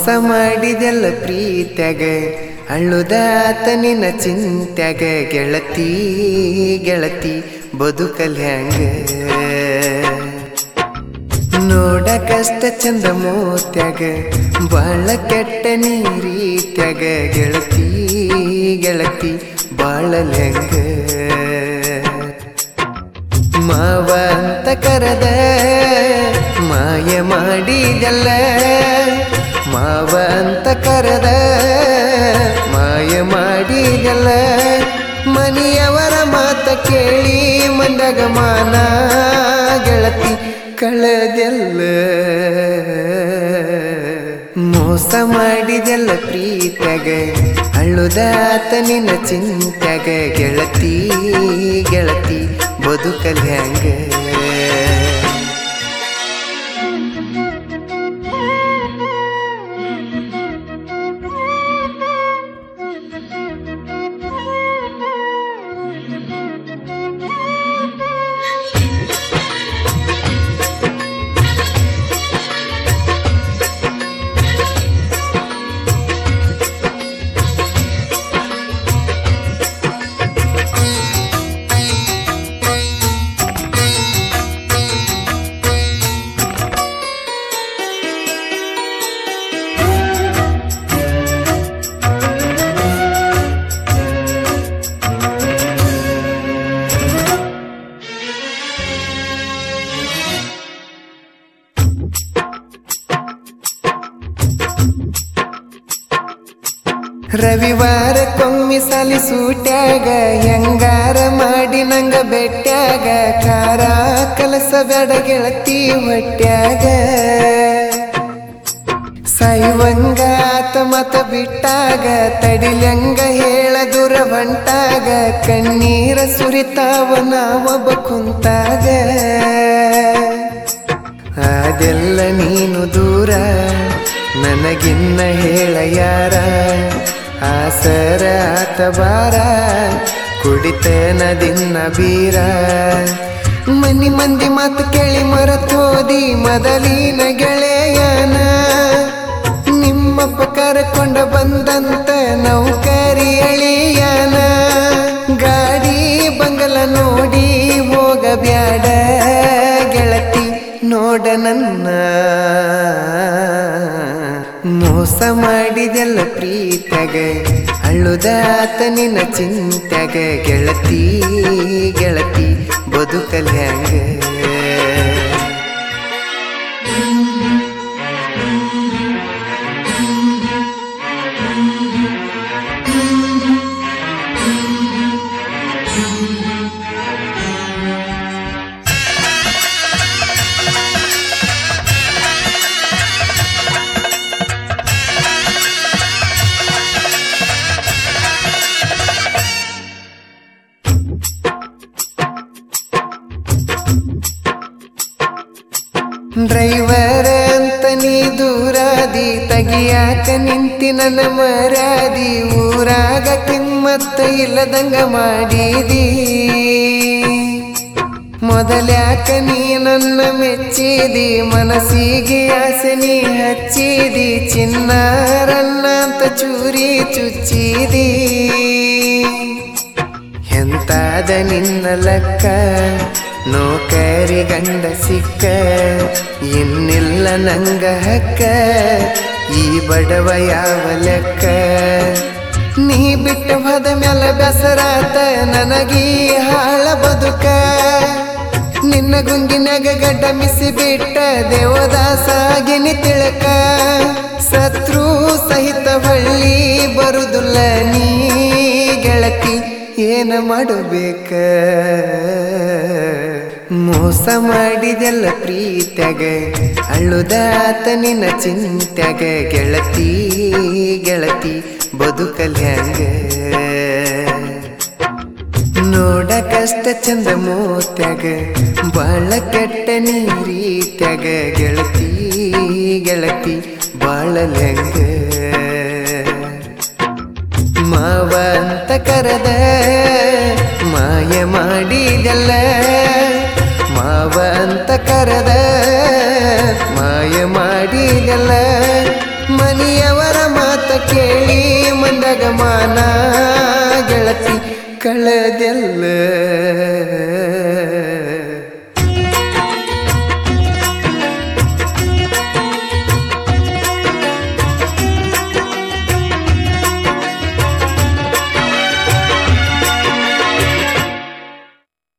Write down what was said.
ಮಾಡಿದೆಲ್ಲ ಪ್ರೀತ್ಯಾಗ ಅಳ್ಳುದಾತ ನಿನ್ನ ಚಿಂತ್ಯಾಗ ಗೆಳತಿ ಗೆಳತಿ ಬದುಕಲ್ ಹ್ಯಾಂಗ ನೋಡ ಕಷ್ಟ ಚಂದ ಮೋತ್ಯಾಗ ಬಾಳ ಕೆಟ್ಟ ನೀರೀತ್ಯಾಗ ಗೆಳತಿ ಗೆಳತಿ ಬಾಳಲ್ ಹೆಂಗ ಮಾವ ಅಂತ ಕರೆದ ಮಾಯ ಮಾಡಿದಲ್ಲ ಮಾವ ಅಂತ ಕರೆದ ಮಾಯ ಮಾಡಿದಲ್ಲ ಮನೆಯವರ ಮಾತ ಕೇಳಿ ಮಂದಾಗ ಮಾನ ಗೆಳತಿ ಕಳೆದೆಲ್ಲ ಮೋಸ ಮಾಡಿದೆಲ್ಲ ಪ್ರೀತ್ಯಾಗ ಅಳ್ಳುದಾತ ನಿನ್ನ ಚಿಂತ್ಯಾಗ ಗೆಳತಿ ಗೆಳತಿ ಬದುಕಲ್ ಹ್ಯಾಂಗ ರವಿವಾರ ಕೊಮ್ಮಿ ಸಾಲಿ ಸೂಟ್ಯಾಗ ಹೆಂಗಾರ ಮಾಡಿ ನಂಗ ಬೆಟ್ಟ್ಯಾಗ ಕಾರ ಕಲಸ ಬೇಡ ಗೆಳತಿ ಹೊಟ್ಯಾಗ ಸಾಯುವಂಗಾತ ಮತ ಬಿಟ್ಟಾಗ ತಡಿಲಂಗ ಹೇಳ ದೂರ ಹೊಂಟಾಗ ಕಣ್ಣೀರ ಸುರಿತಾವ ನಾವೊಬ್ಬ ಕುಂತಾಗ ಅದೆಲ್ಲ ನೀನು ದೂರ ನನಗಿನ್ನ ಹೇಳ ಯಾರ ಆಸರ ಆತ ಬಾರ ಕುಡಿತನದಿನ್ನ ಬೀರ ಮನಿ ಮಂದಿ ಮಾತು ಕೇಳಿ ಮರತೋದಿ ಮೊದಲಿನ ಗೆಳೆಯನ ನಿಮ್ಮಪ್ಪ ಕರ್ಕೊಂಡ ಬಂದಂತ ನೌಕರಿ ಅಳಿಯನ ಗಾಡಿ ಬಂಗಲ ನೋಡಿ ಹೋಗಬ್ಯಾಡ ಗೆಳತಿ ನೋಡ ನನ್ನ ಮೋಸ ಮಾಡಿದೆಲ್ಲ ಪ್ರೀತ್ಯಾಗ ಅಳ್ಳುದಾತ ನಿನ್ನ ಚಿಂತ್ಯಾಗ ಗೆಳತಿ ಗೆಳತಿ ಬದುಕಲ್ ಹ್ಯಾಂಗ ಡ್ರೈವರ್ ಅಂತ ನೀ ದೂರಾದಿ ತಗಿಯಾಕ ನಿಂತಿ ನನ್ನ ಮರಾದಿ ಊರಾಗ ಕಿಮ್ಮತ್ತ ಇಲ್ಲದಂಗ ಮಾಡಿದಿ ಮೊದಲ್ಯಾಕ ನೀ ನನ್ನ ಮೆಚ್ಚಿದಿ ಮನಸ್ಸಿಗೆ ಆಸೆ ನೀ ಹಚ್ಚಿದಿ ಚಿನ್ನಾರನ್ನ ಅಂತ ಚೂರಿ ಚುಚ್ಚಿದಿ ಎಂತಾದ ನಿನ್ನ ಲೆಕ್ಕ ನೌಕರಿ ಗಂಡ ಸಿಕ್ಕ ಇನ್ನಿಲ್ಲ ನಂಗ ಹಕ್ಕ ಈ ಬಡವ ಯಾವ ಲೆಕ್ಕ ನೀ ಬಿಟ್ಟ ಹೋದ ಮ್ಯಾಲ ಬೆಸರಾತ ನನಗೀ ಹಾಳ ಬದುಕ ನಿನ್ನ ಗುಂಗಿನಾಗ ಗಡ್ಡ ಮಿಸಿ ಬಿಟ್ಟ ದೇವದಾಸಾಗಿನಿ ತಿಳಕ ಸತ್ರು ಸಹಿತ ಹೊಳ್ಳಿ ಬರುದಿಲ್ಲ ನೀ ಗೆಳತಿ ಏನ ಮಾಡಬೇಕ ಮೋಸ ಮಾಡಿದೆಲ್ಲ ಪ್ರೀತ್ಯಾಗ ಅಳ್ಳುದಾತ ನಿನ್ನ ಚಿಂತ್ಯಾಗ ಗೆಳತಿ ಗೆಳತಿ ಬದುಕಲ್ ಹ್ಯಾಂಗ ನೋಡ ಕಷ್ಟ ಚಂದ ಮೋತ್ಯಾಗ ಬಾಳ ಕೆಟ್ಟ ನೀರೀತ್ಯಾಗ ಗೆಳತಿ ಗೆಳತಿ ಬಾಳಲ್ ಹೆಂಗ ಮಾವ ಅಂತ ಕರೆದ ಮಾಯ ಮಾಡಿದೆಲ್ಲ ಮಾವ ಅಂತ ಕರೆದ ಮಾಯ ಮಾಡಿದೆಲ್ಲ ಮನೆಯ ಮ್ಯಾಗ ಮಾನ ಗೆಳತಿ ಕಳೆದೆಲ್ಲ